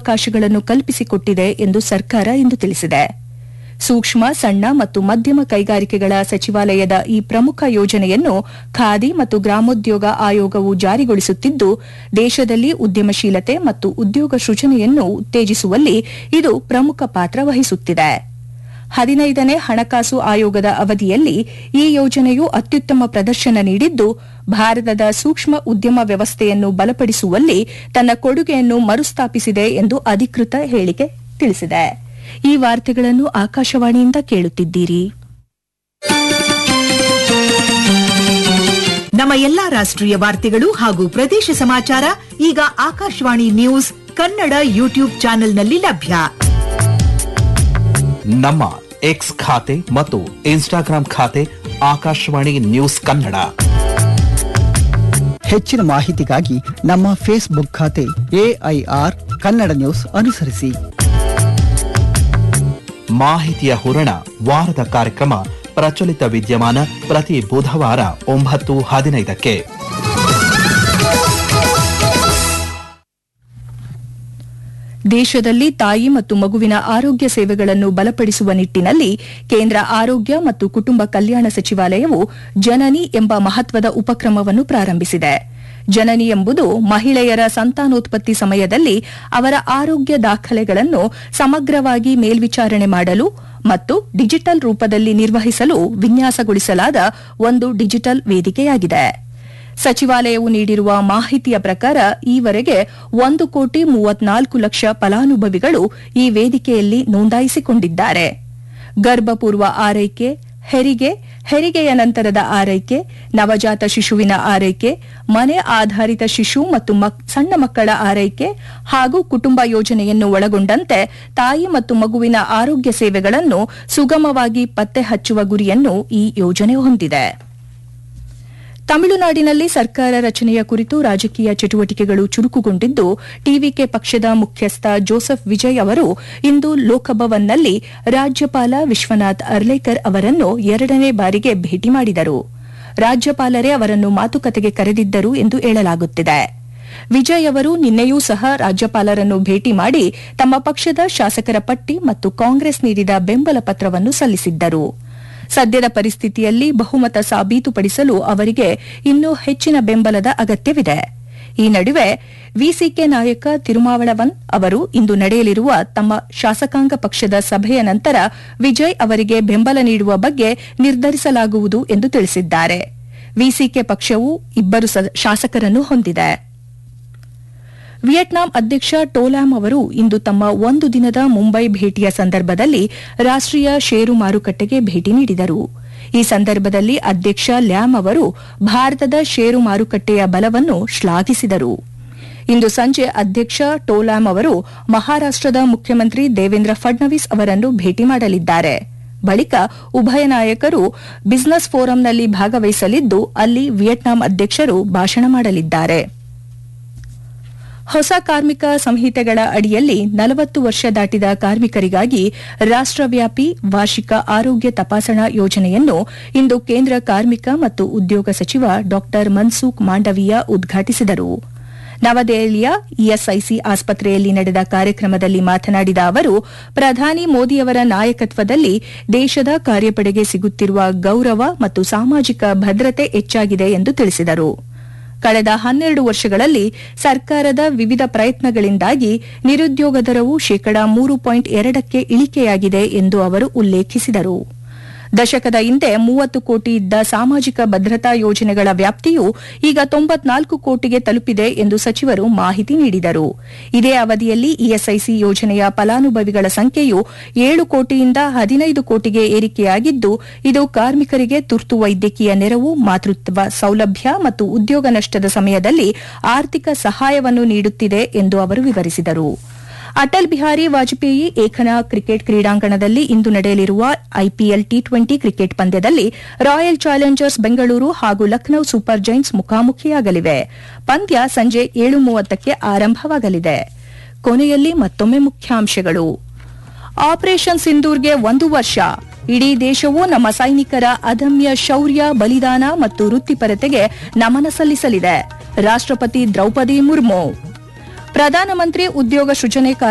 ಅವಕಾಶಗಳನ್ನು ಕಲ್ಪಿಸಿಕೊಟ್ಟಿದೆ ಎಂದು ಸರ್ಕಾರ ಇಂದು ತಿಳಿಸಿದೆ ಸೂಕ್ಷ್ಮ ಸಣ್ಣ ಮತ್ತು ಮಧ್ಯಮ ಕೈಗಾರಿಕೆಗಳ ಸಚಿವಾಲಯದ ಈ ಪ್ರಮುಖ ಯೋಜನೆಯನ್ನು ಖಾದಿ ಮತ್ತು ಗ್ರಾಮೋದ್ಯೋಗ ಆಯೋಗವು ಜಾರಿಗೊಳಿಸುತ್ತಿದ್ದು ದೇಶದಲ್ಲಿ ಉದ್ಯಮಶೀಲತೆ ಮತ್ತು ಉದ್ಯೋಗ ಸೃಜನೆಯನ್ನು ಉತ್ತೇಜಿಸುವಲ್ಲಿ ಇದು ಪ್ರಮುಖ ಪಾತ್ರ ವಹಿಸುತ್ತಿದೆ ಹದಿನೈದನೇ ಹಣಕಾಸು ಆಯೋಗದ ಅವಧಿಯಲ್ಲಿ ಈ ಯೋಜನೆಯು ಅತ್ಯುತ್ತಮ ಪ್ರದರ್ಶನ ನೀಡಿದ್ದು ಭಾರತದ ಸೂಕ್ಷ್ಮ ಉದ್ಯಮ ವ್ಯವಸ್ಥೆಯನ್ನು ಬಲಪಡಿಸುವಲ್ಲಿ ತನ್ನ ಕೊಡುಗೆಯನ್ನು ಮರುಸ್ಥಾಪಿಸಿದೆ ಎಂದು ಅಧಿಕೃತ ಹೇಳಿಕೆ ತಿಳಿಸಿದೆ ಈ ವಾರ್ತೆಗಳನ್ನು ಆಕಾಶವಾಣಿಯಿಂದ ಕೇಳುತ್ತಿದ್ದೀರಿ ನಮ್ಮ ಎಲ್ಲಾ ರಾಷ್ಟ್ರೀಯ ವಾರ್ತೆಗಳು ಹಾಗೂ ಪ್ರದೇಶ ಸಮಾಚಾರ ಈಗ ಆಕಾಶವಾಣಿ ನ್ಯೂಸ್ ಕನ್ನಡ ಯೂಟ್ಯೂಬ್ ಚಾನೆಲ್ನಲ್ಲಿ ಲಭ್ಯ ನಮ್ಮ ಎಕ್ಸ್ ಖಾತೆ ಮತ್ತು ಇನ್ಸ್ಟಾಗ್ರಾಂ ಖಾತೆ ಆಕಾಶವಾಣಿ ನ್ಯೂಸ್ ಕನ್ನಡ ಹೆಚ್ಚಿನ ಮಾಹಿತಿಗಾಗಿ ನಮ್ಮ ಫೇಸ್ಬುಕ್ ಖಾತೆ ಎಐಆರ್ ಕನ್ನಡ ನ್ಯೂಸ್ ಅನುಸರಿಸಿ ಮಾಹಿತಿಯ ಹೂರಣ ವಾರದ ಕಾರ್ಯಕ್ರಮ ಪ್ರಚಲಿತ ವಿದ್ಯಮಾನ ಪ್ರತಿ ಬುಧವಾರ ಒಂಬತ್ತು ಹದಿನೈದಕ್ಕೆ ದೇಶದಲ್ಲಿ ತಾಯಿ ಮತ್ತು ಮಗುವಿನ ಆರೋಗ್ಯ ಸೇವೆಗಳನ್ನು ಬಲಪಡಿಸುವ ನಿಟ್ಟಿನಲ್ಲಿ ಕೇಂದ್ರ ಆರೋಗ್ಯ ಮತ್ತು ಕುಟುಂಬ ಕಲ್ಯಾಣ ಸಚಿವಾಲಯವು ಜನನಿ ಎಂಬ ಮಹತ್ವದ ಉಪಕ್ರಮವನ್ನು ಪ್ರಾರಂಭಿಸಿದೆ ಜನನಿ ಎಂಬುದು ಮಹಿಳೆಯರ ಸಂತಾನೋತ್ಪತ್ತಿ ಸಮಯದಲ್ಲಿ ಅವರ ಆರೋಗ್ಯ ದಾಖಲೆಗಳನ್ನು ಸಮಗ್ರವಾಗಿ ಮೇಲ್ವಿಚಾರಣೆ ಮಾಡಲು ಮತ್ತು ಡಿಜಿಟಲ್ ರೂಪದಲ್ಲಿ ನಿರ್ವಹಿಸಲು ವಿನ್ಯಾಸಗೊಳಿಸಲಾದ ಒಂದು ಡಿಜಿಟಲ್ ವೇದಿಕೆಯಾಗಿದೆ ಸಚಿವಾಲಯವು ನೀಡಿರುವ ಮಾಹಿತಿಯ ಪ್ರಕಾರ ಈವರೆಗೆ ಒಂದು ಕೋಟಿ ಮೂವತ್ನಾಲ್ಕು ಲಕ್ಷ ಫಲಾನುಭವಿಗಳು ಈ ವೇದಿಕೆಯಲ್ಲಿ ನೋಂದಾಯಿಸಿಕೊಂಡಿದ್ದಾರೆ ಗರ್ಭಪೂರ್ವ ಆರೈಕೆ ಹೆರಿಗೆ ಹೆರಿಗೆಯ ನಂತರದ ಆರೈಕೆ ನವಜಾತ ಶಿಶುವಿನ ಆರೈಕೆ ಮನೆ ಆಧಾರಿತ ಶಿಶು ಮತ್ತು ಮಕ್- ಸಣ್ಣ ಮಕ್ಕಳ ಆರೈಕೆ ಹಾಗೂ ಕುಟುಂಬ ಯೋಜನೆಯನ್ನು ಒಳಗೊಂಡಂತೆ ತಾಯಿ ಮತ್ತು ಮಗುವಿನ ಆರೋಗ್ಯ ಸೇವೆಗಳನ್ನು ಸುಗಮವಾಗಿ ಪತ್ತೆ ಹಚ್ಚುವ ಗುರಿಯನ್ನು ಈ ಯೋಜನೆ ಹೊಂದಿದೆ ತಮಿಳುನಾಡಿನಲ್ಲಿ ಸರ್ಕಾರ ರಚನೆಯ ಕುರಿತು ರಾಜಕೀಯ ಚಟುವಟಿಕೆಗಳು ಚುರುಕುಗೊಂಡಿದ್ದು ಟಿವಿಕೆ ಪಕ್ಷದ ಮುಖ್ಯಸ್ಥ ಜೋಸೆಫ್ ವಿಜಯ್ ಅವರು ಇಂದು ಲೋಕಭವನ್ನಲ್ಲಿ ರಾಜ್ಯಪಾಲ ವಿಶ್ವನಾಥ್ ಅರ್ಲೇಕರ್ ಅವರನ್ನು ಎರಡನೇ ಬಾರಿಗೆ ಭೇಟಿ ಮಾಡಿದರು ರಾಜ್ಯಪಾಲರೇ ಅವರನ್ನು ಮಾತುಕತೆಗೆ ಕರೆದಿದ್ದರು ಎಂದು ಹೇಳಲಾಗುತ್ತಿದೆ ವಿಜಯ್ ಅವರು ನಿನ್ನೆಯೂ ಸಹ ರಾಜ್ಯಪಾಲರನ್ನು ಭೇಟಿ ಮಾಡಿ ತಮ್ಮ ಪಕ್ಷದ ಶಾಸಕರ ಪಟ್ಟಿ ಮತ್ತು ಕಾಂಗ್ರೆಸ್ ನೀಡಿದ ಬೆಂಬಲ ಪತ್ರವನ್ನು ಸಲ್ಲಿಸಿದ್ದರು ಸದ್ಯದ ಪರಿಸ್ಥಿತಿಯಲ್ಲಿ ಬಹುಮತ ಸಾಬೀತುಪಡಿಸಲು ಅವರಿಗೆ ಇನ್ನೂ ಹೆಚ್ಚಿನ ಬೆಂಬಲದ ಅಗತ್ಯವಿದೆ ಈ ನಡುವೆ ವಿಸಿಕೆ ನಾಯಕ ತಿರುಮಾವಳವನ್ ಅವರು ಇಂದು ನಡೆಯಲಿರುವ ತಮ್ಮ ಶಾಸಕಾಂಗ ಪಕ್ಷದ ಸಭೆಯ ನಂತರ ವಿಜಯ್ ಅವರಿಗೆ ಬೆಂಬಲ ನೀಡುವ ಬಗ್ಗೆ ನಿರ್ಧರಿಸಲಾಗುವುದು ಎಂದು ತಿಳಿಸಿದ್ದಾರೆ ವಿಸಿಕೆ ಪಕ್ಷವು ಇಬ್ಬರು ಸ- ಶಾಸಕರನ್ನು ಹೊಂದಿದೆ ವಿಯೆಟ್ನಾಂ ಅಧ್ಯಕ್ಷ ಟೋಲಾಮ್ ಅವರು ಇಂದು ತಮ್ಮ ಒಂದು ದಿನದ ಮುಂಬೈ ಭೇಟಿಯ ಸಂದರ್ಭದಲ್ಲಿ ರಾಷ್ಟೀಯ ಷೇರು ಮಾರುಕಟ್ಟೆಗೆ ಭೇಟಿ ನೀಡಿದರು ಈ ಸಂದರ್ಭದಲ್ಲಿ ಅಧ್ಯಕ್ಷ ಲ್ಯಾಮ್ ಅವರು ಭಾರತದ ಷೇರು ಮಾರುಕಟ್ಟೆಯ ಬಲವನ್ನು ಶ್ಲಾಘಿಸಿದರು ಇಂದು ಸಂಜೆ ಅಧ್ಯಕ್ಷ ಟೋಲಾಮ್ ಅವರು ಮಹಾರಾಷ್ಟದ ಮುಖ್ಯಮಂತ್ರಿ ದೇವೇಂದ್ರ ಫಡ್ನವೀಸ್ ಅವರನ್ನು ಭೇಟಿ ಮಾಡಲಿದ್ದಾರೆ ಬಳಿಕ ಉಭಯ ನಾಯಕರು ಬಿಸಿನೆಸ್ ಫೋರಂನಲ್ಲಿ ಭಾಗವಹಿಸಲಿದ್ದು ಅಲ್ಲಿ ವಿಯೆಟ್ನಾಂ ಅಧ್ಯಕ್ಷರು ಭಾಷಣ ಮಾಡಲಿದ್ದಾರೆ ಹೊಸ ಕಾರ್ಮಿಕ ಸಂಹಿತೆಗಳ ಅಡಿಯಲ್ಲಿ ನಲವತ್ತು ವರ್ಷ ದಾಟಿದ ಕಾರ್ಮಿಕರಿಗಾಗಿ ರಾಷ್ಟವ್ಯಾಪಿ ವಾರ್ಷಿಕ ಆರೋಗ್ಯ ತಪಾಸಣಾ ಯೋಜನೆಯನ್ನು ಇಂದು ಕೇಂದ್ರ ಕಾರ್ಮಿಕ ಮತ್ತು ಉದ್ಯೋಗ ಸಚಿವ ಡಾ ಮನ್ಸುಖ್ ಮಾಂಡವೀಯ ಉದ್ಘಾಟಿಸಿದರು ನವದೆಹಲಿಯ ಇಎಸ್ಐಸಿ ಆಸ್ಪತ್ರೆಯಲ್ಲಿ ನಡೆದ ಕಾರ್ಯಕ್ರಮದಲ್ಲಿ ಮಾತನಾಡಿದ ಅವರು ಪ್ರಧಾನಿ ಮೋದಿಯವರ ನಾಯಕತ್ವದಲ್ಲಿ ದೇಶದ ಕಾರ್ಯಪಡೆಗೆ ಸಿಗುತ್ತಿರುವ ಗೌರವ ಮತ್ತು ಸಾಮಾಜಿಕ ಭದ್ರತೆ ಹೆಚ್ಚಾಗಿದೆ ಎಂದು ತಿಳಿಸಿದರು ಕಳೆದ ಹನ್ನೆರಡು ವರ್ಷಗಳಲ್ಲಿ ಸರ್ಕಾರದ ವಿವಿಧ ಪ್ರಯತ್ನಗಳಿಂದಾಗಿ ನಿರುದ್ಯೋಗ ದರವು ಶೇಕಡಾ ಮೂರು ಪಾಯಿಂಟ್ ಎರಡಕ್ಕೆ ಇಳಿಕೆಯಾಗಿದೆ ಎಂದು ಅವರು ಉಲ್ಲೇಖಿಸಿದರು ದಶಕದ ಹಿಂದೆ ಮೂವತ್ತು ಕೋಟಿ ಇದ್ದ ಸಾಮಾಜಿಕ ಭದ್ರತಾ ಯೋಜನೆಗಳ ವ್ಯಾಪ್ತಿಯು ಈಗ ತೊಂಬತ್ನಾಲ್ಕು ಕೋಟಿಗೆ ತಲುಪಿದೆ ಎಂದು ಸಚಿವರು ಮಾಹಿತಿ ನೀಡಿದರು ಇದೇ ಅವಧಿಯಲ್ಲಿ ಇಎಸ್ಐಸಿ ಯೋಜನೆಯ ಫಲಾನುಭವಿಗಳ ಸಂಖ್ಯೆಯು ಏಳು ಕೋಟಿಯಿಂದ ಹದಿನೈದು ಕೋಟಿಗೆ ಏರಿಕೆಯಾಗಿದ್ದು ಇದು ಕಾರ್ಮಿಕರಿಗೆ ತುರ್ತು ವೈದ್ಯಕೀಯ ನೆರವು ಮಾತೃತ್ವ ಸೌಲಭ್ಯ ಮತ್ತು ಉದ್ಯೋಗ ನಷ್ಟದ ಸಮಯದಲ್ಲಿ ಆರ್ಥಿಕ ಸಹಾಯವನ್ನು ನೀಡುತ್ತಿದೆ ಎಂದು ಅವರು ವಿವರಿಸಿದರು ಅಟಲ್ ಬಿಹಾರಿ ವಾಜಪೇಯಿ ಏಕನಾ ಕ್ರಿಕೆಟ್ ಕ್ರೀಡಾಂಗಣದಲ್ಲಿ ಇಂದು ನಡೆಯಲಿರುವ ಐಪಿಎಲ್ ಟಿ ಟ್ವೆಂಟಿ ಕ್ರಿಕೆಟ್ ಪಂದ್ಯದಲ್ಲಿ ರಾಯಲ್ ಚಾಲೆಂಜರ್ಸ್ ಬೆಂಗಳೂರು ಹಾಗೂ ಲಖನೌ ಸೂಪರ್ ಜೈಂಟ್ಸ್ ಮುಖಾಮುಖಿಯಾಗಲಿವೆ ಪಂದ್ಯ ಸಂಜೆ ಏಳು ಮೂವತ್ತಕ್ಕೆ ಆರಂಭವಾಗಲಿದೆ ಕೊನೆಯಲ್ಲಿ ಮತ್ತೊಮ್ಮೆ ಮುಖ್ಯಾಂಶಗಳು ಆಪರೇಷನ್ ಸಿಂಧೂರ್ಗೆ ಒಂದು ವರ್ಷ ಇಡೀ ದೇಶವು ನಮ್ಮ ಸೈನಿಕರ ಅದಮ್ಯ ಶೌರ್ಯ ಬಲಿದಾನ ಮತ್ತು ವೃತ್ತಿಪರತೆಗೆ ನಮನ ಸಲ್ಲಿಸಲಿದೆ ರಾಷ್ಟ್ರಪತಿ ದ್ರೌಪದಿ ಮುರ್ಮು ಪ್ರಧಾನಮಂತ್ರಿ ಉದ್ಯೋಗ ಸೃಜನೆ